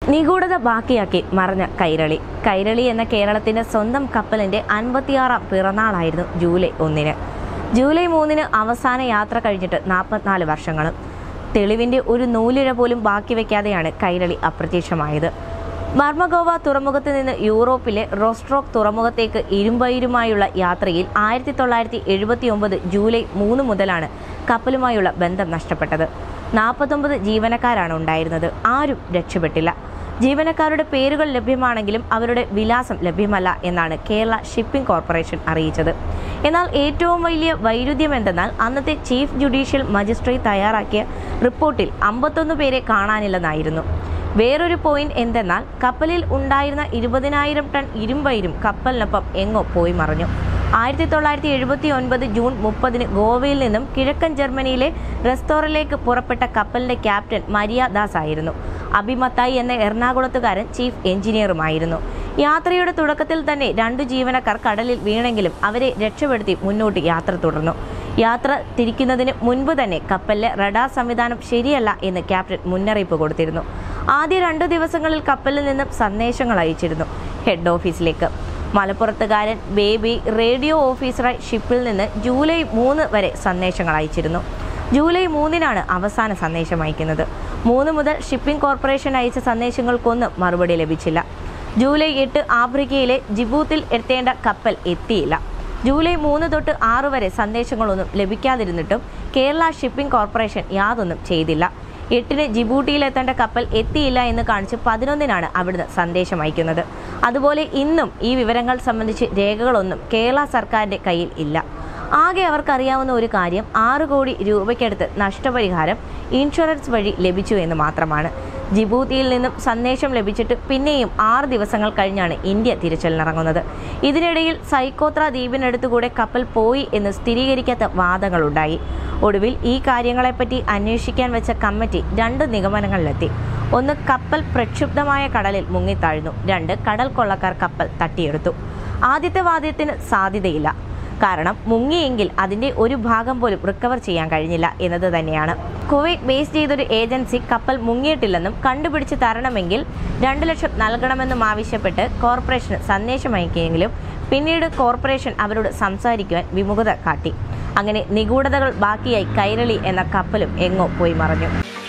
നിഗൂഢത ബാക്കിയാക്കി മറഞ്ഞ കൈരളി കൈരളി എന്ന കേരളത്തിന്റെ സ്വന്തം കപ്പലിന്റെ അൻപത്തിയാറാം പിറന്നാളായിരുന്നു ജൂലൈ ഒന്നിന് ജൂലൈ മൂന്നിന് അവസാന യാത്ര കഴിഞ്ഞിട്ട് നാൽപ്പത്തിനാല് വർഷങ്ങളും തെളിവിന്റെ ഒരു നൂലിഴ പോലും ബാക്കി വെക്കാതെയാണ് കൈരളി അപ്രത്യക്ഷമായത് മർമഗോവ തുറമുഖത്ത് നിന്ന് യൂറോപ്പിലെ റോസ്ട്രോക്ക് തുറമുഖത്തേക്ക് ഇരുമ്പയിരുമായുള്ള യാത്രയിൽ ആയിരത്തി തൊള്ളായിരത്തി എഴുപത്തി ഒമ്പത് ജൂലൈ മൂന്ന് മുതലാണ് കപ്പലുമായുള്ള ബന്ധം നഷ്ടപ്പെട്ടത് നാൽപ്പത്തൊമ്പത് ജീവനക്കാരാണ് ഉണ്ടായിരുന്നത് ആരും രക്ഷപ്പെട്ടില്ല ജീവനക്കാരുടെ പേരുകൾ ലഭ്യമാണെങ്കിലും അവരുടെ വിലാസം ലഭ്യമല്ല എന്നാണ് കേരള ഷിപ്പിംഗ് കോർപ്പറേഷൻ അറിയിച്ചത് എന്നാൽ ഏറ്റവും വലിയ വൈരുദ്ധ്യം എന്തെന്നാൽ അന്നത്തെ ചീഫ് ജുഡീഷ്യൽ മജിസ്ട്രേറ്റ് തയ്യാറാക്കിയ റിപ്പോർട്ടിൽ അമ്പത്തൊന്ന് പേരെ കാണാനില്ലെന്നായിരുന്നു വേറൊരു പോയിന്റ് എന്തെന്നാൽ കപ്പലിൽ ഉണ്ടായിരുന്ന ഇരുപതിനായിരം ടൺ ഇരുമ്പയിരും കപ്പലിനൊപ്പം എങ്ങോ പോയി മറഞ്ഞു ആയിരത്തി തൊള്ളായിരത്തി എഴുപത്തി ഒൻപത് ജൂൺ മുപ്പതിന് ഗോവയിൽ നിന്നും കിഴക്കൻ ജർമ്മനിയിലെ റെസ്റ്റോറിലേക്ക് പുറപ്പെട്ട കപ്പലിന്റെ ക്യാപ്റ്റൻ മരിയ ദാസ് ആയിരുന്നു അഭിമത്തായി എന്ന എറണാകുളത്തുകാരൻ ചീഫ് എഞ്ചിനീയറുമായിരുന്നു യാത്രയുടെ തുടക്കത്തിൽ തന്നെ രണ്ടു ജീവനക്കാർ കടലിൽ വീണെങ്കിലും അവരെ രക്ഷപ്പെടുത്തി മുന്നോട്ട് യാത്ര തുടർന്നു യാത്ര തിരിക്കുന്നതിന് മുൻപ് തന്നെ കപ്പലിലെ റഡാർ സംവിധാനം ശരിയല്ല എന്ന് ക്യാപ്റ്റൻ മുന്നറിയിപ്പ് കൊടുത്തിരുന്നു ആദ്യ രണ്ടു ദിവസങ്ങളിൽ കപ്പലിൽ നിന്നും സന്ദേശങ്ങൾ അയച്ചിരുന്നു ഹെഡ് ഓഫീസിലേക്ക് മലപ്പുറത്തുകാരൻ ബേബി റേഡിയോ ഓഫീസറായി ഷിപ്പിൽ നിന്ന് ജൂലൈ മൂന്ന് വരെ സന്ദേശങ്ങൾ അയച്ചിരുന്നു ജൂലൈ മൂന്നിനാണ് അവസാന സന്ദേശം അയക്കുന്നത് മൂന്ന് മുതൽ ഷിപ്പിംഗ് കോർപ്പറേഷൻ അയച്ച സന്ദേശങ്ങൾക്കൊന്നും മറുപടി ലഭിച്ചില്ല ജൂലൈ എട്ട് ആഫ്രിക്കയിലെ ജിബൂത്തിൽ എത്തേണ്ട കപ്പൽ എത്തിയില്ല ജൂലൈ മൂന്ന് തൊട്ട് ആറ് വരെ സന്ദേശങ്ങളൊന്നും ലഭിക്കാതിരുന്നിട്ടും കേരള ഷിപ്പിംഗ് കോർപ്പറേഷൻ യാതൊന്നും ചെയ്തില്ല എട്ടിന് ജിബൂട്ടിയിൽ എത്തേണ്ട കപ്പൽ എത്തിയില്ല എന്ന് കാണിച്ച് പതിനൊന്നിനാണ് അവിടുന്ന് സന്ദേശം അയക്കുന്നത് അതുപോലെ ഇന്നും ഈ വിവരങ്ങൾ സംബന്ധിച്ച് രേഖകളൊന്നും കേരള സർക്കാരിന്റെ കയ്യിൽ ഇല്ല ആകെ അവർക്കറിയാവുന്ന ഒരു കാര്യം ആറ് കോടി രൂപയ്ക്കടുത്ത് നഷ്ടപരിഹാരം ഇൻഷുറൻസ് വഴി ലഭിച്ചു എന്ന് മാത്രമാണ് ജിബൂത്തിയിൽ നിന്നും സന്ദേശം ലഭിച്ചിട്ട് പിന്നെയും ആറ് ദിവസങ്ങൾ കഴിഞ്ഞാണ് ഇന്ത്യ തിരിച്ചലിനിറങ്ങുന്നത് ഇതിനിടയിൽ സൈക്കോത്ര ദ്വീപിനടുത്തുകൂടെ കപ്പൽ പോയി എന്ന് സ്ഥിരീകരിക്കാത്ത വാദങ്ങളുണ്ടായി ഒടുവിൽ ഈ കാര്യങ്ങളെപ്പറ്റി അന്വേഷിക്കാൻ വെച്ച കമ്മിറ്റി രണ്ട് നിഗമനങ്ങളിലെത്തി ഒന്ന് കപ്പൽ പ്രക്ഷുബ്ധമായ കടലിൽ മുങ്ങിത്താഴ്ന്നു രണ്ട് കടൽ കൊള്ളക്കാർ കപ്പൽ തട്ടിയെടുത്തു ആദ്യത്തെ വാദ്യത്തിന് സാധ്യതയില്ല കാരണം മുങ്ങിയെങ്കിൽ അതിന്റെ ഒരു ഭാഗം പോലും റിക്കവർ ചെയ്യാൻ കഴിഞ്ഞില്ല എന്നത് തന്നെയാണ് കുവൈറ്റ് ബേസ് ചെയ്തൊരു ഏജൻസി കപ്പൽ മുങ്ങിയിട്ടില്ലെന്നും കണ്ടുപിടിച്ച് തരണമെങ്കിൽ രണ്ട് ലക്ഷം നൽകണമെന്നും ആവശ്യപ്പെട്ട് കോർപ്പറേഷന് സന്ദേശം അയക്കിയെങ്കിലും പിന്നീട് കോർപ്പറേഷൻ അവരോട് സംസാരിക്കുവാൻ വിമുഖത കാട്ടി അങ്ങനെ നിഗൂഢതകൾ ബാക്കിയായി കൈരളി എന്ന കപ്പലും എങ്ങോ പോയി മറഞ്ഞു